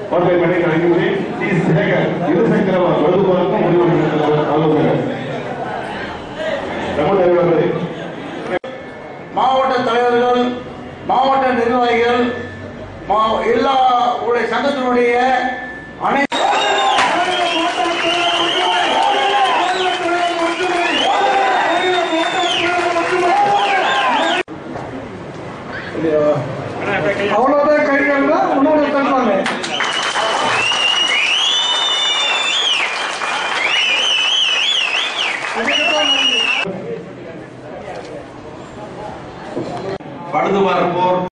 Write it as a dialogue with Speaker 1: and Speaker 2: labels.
Speaker 1: அவர்களை மணி அழைக்கின்றேன் டி சேகர் இருசக்கர வகுப்பாளருக்கும் முடிவு ஆலோசகர் நம்ம தலைவர்களே
Speaker 2: மாவட்ட தலைவர்கள் மாவட்ட நிர்வாகிகள் மா- எல்லா உடைய சங்கத்தினுடைய அனைத்து
Speaker 3: அவ்வளவுதான் கைகள் தான் உன்னோட தருவாங்க
Speaker 4: பழுதுபார்ப்போர்